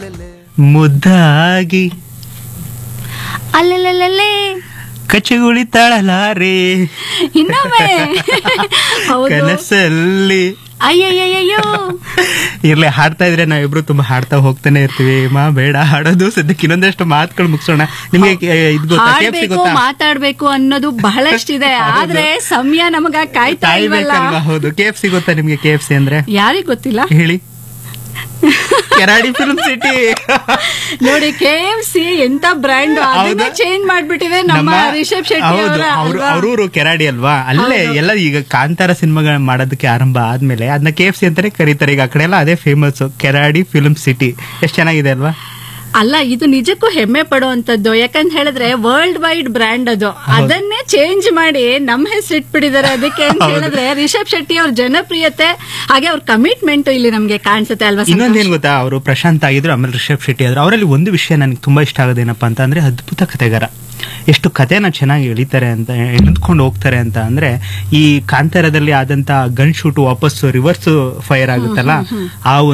ಮುದ್ದಾಗಿ ಅಲ್ಲಲ್ಲೇ ಕಚ್ಚಗುಳಿ ತಾಳಲಾರೆ ಇನ್ನೊಮ್ಮೆ ಹೌದು ಕನಸಲ್ಲಿ ಅಯ್ಯಯ್ಯಯ್ಯೋ ಇರ್ಲಿ ಹಾಡ್ತಾ ಇದ್ರೆ ನಾವಿಬ್ರು ತುಂಬಾ ಹಾಡ್ತಾ ಹೋಗ್ತಾನೆ ಇರ್ತೀವಿ ಮಾ ಬೇಡ ಹಾಡೋದು ಸದ್ಯಕ್ಕೆ ಇನ್ನೊಂದಷ್ಟು ಮಾತುಗಳು ಮುಗಿಸೋಣ ನಿಮ್ಗೆ ಕೆ- ಇದು ಗೊತ್ತಾ KFC ಹಾಡ್ಬೇಕು ಗೊತ್ತಾ ಮಾತಾಡ್ಬೇಕು ಅನ್ನೋದು ಬಹಳಷ್ಟಿದೆ ಆದ್ರೆ ಸಮಯ ನಮಗ ಕಾಯ್ತಾ ಇಲ್ವಲ್ಲ ಕಾಯ್ಬೇಕಲ್ವಾ ಹೌದು ಕೆ ಎಫ್ ಸಿ ಗೊತ್ತಾ ನಿಮ್ಗೆ ಕೆ ಎಫ್ ಸಿ ಅಂದ್ರೆ ಯಾರಿಗ್ ಗೊತ್ತಿಲ್ಲ ಹೇಳಿ ಕೆರಾಡಿ ಫಿಲ್ಮ್ ಸಿಟಿ ನೋಡಿ ಕೆ ಎಫ್ ಸಿ ಎಂತ ಬ್ರ್ಯಾಂಡ್ ಅದನ್ನೇ ಹೌದಾ? ಚೇಂಜ್ ಮಾಡ್ಬಿಟ್ಟಿದೆ ನಮ್ಮ ರಿಷಬ್ ಶೆಟ್ಟಿ ಹೌದು ಅವರ ಅವ್ರು ಅಲ್ವಾ? ಅವ್ರೂರು ಕೆರಾಡಿ ಅಲ್ವಾ ಅಲ್ಲೇ ಎಲ್ಲ ಈಗ ಕಾಂತಾರ ಸಿನಿಮಾಗಳ ಮಾಡೋದಕ್ಕೆ ಆರಂಭ ಆದ್ಮೇಲೆ ಅದನ್ನ ಕೆ ಎಫ್ ಸಿ ಅಂತಾನೆ ಕರೀತಾರೆ ಈಗ ಆ ಕಡೆ ಎಲ್ಲ ಅದೇ ಫೇಮಸ್ ಕೆರಾಡಿ ಫಿಲ್ಮ್ ಸಿಟಿ ಎಷ್ಟ್ ಚೆನ್ನಾಗಿದೆ ಅಲ್ವಾ ಅಲ್ಲ ಇದು ನಿಜಕ್ಕೂ ಹೆಮ್ಮೆ ಪಡುವಂತದ್ದು ಯಾಕಂತ ಹೇಳಿದ್ರೆ ವರ್ಲ್ಡ್ ವೈಡ್ ಬ್ರ್ಯಾಂಡ್ ಅದು ಅದನ್ನೇ ಚೇಂಜ್ ಮಾಡಿ ನಮ್ಮ ಹೆಸರು ಇಟ್ಬಿಟ್ಟಿದ್ದಾರೆ ಅದಕ್ಕೆ ಅಂತ ಹೌದು. ಹೇಳಿದ್ರೆ ರಿಷಬ್ ಶೆಟ್ಟಿ ಅವ್ರ ಜನಪ್ರಿಯತೆ ಹಾಗೆ ಅವ್ರ ಕಮಿಟ್ಮೆಂಟ್ ಇಲ್ಲಿ ನಮ್ಗೆ ಕಾಣಿಸುತ್ತೆ ಅಲ್ವಾ ಸಂತೋಷ್? ಇನ್ನೊಂದೇನ್ ಗೊತ್ತಾ ಅವರು ಪ್ರಶಾಂತ್ ಆಗಿದ್ರು ಆಮೇಲೆ ರಿಷಬ್ ಶೆಟ್ಟಿ ಆದ್ರು ಅವರಲ್ಲಿ ಒಂದು ವಿಷಯ ನನಗೆ ತುಂಬಾ ಇಷ್ಟ ಆಗೋದೇನಪ್ಪ ಅಂತ ಅಂದ್ರೆ ಅದ್ಭುತ ಕತೆಗಾರ ಎಷ್ಟು ಕಥೆನ ಚೆನ್ನಾಗಿ ಎಳಿತಾರೆ ಅಂತ ಎಳೆದುಕೊಂಡು ಹೋಗ್ತಾರೆ ಅಂತ ಅಂದ್ರೆ ಈ ಕಾಂತಾರದಲ್ಲಿ ಆದಂತ ಗನ್ ಶೂಟ್ ವಾಪಸ್ ರಿವರ್ಸ್ ಫೈರ್ ಆಗುತ್ತಲ್ಲ ಆ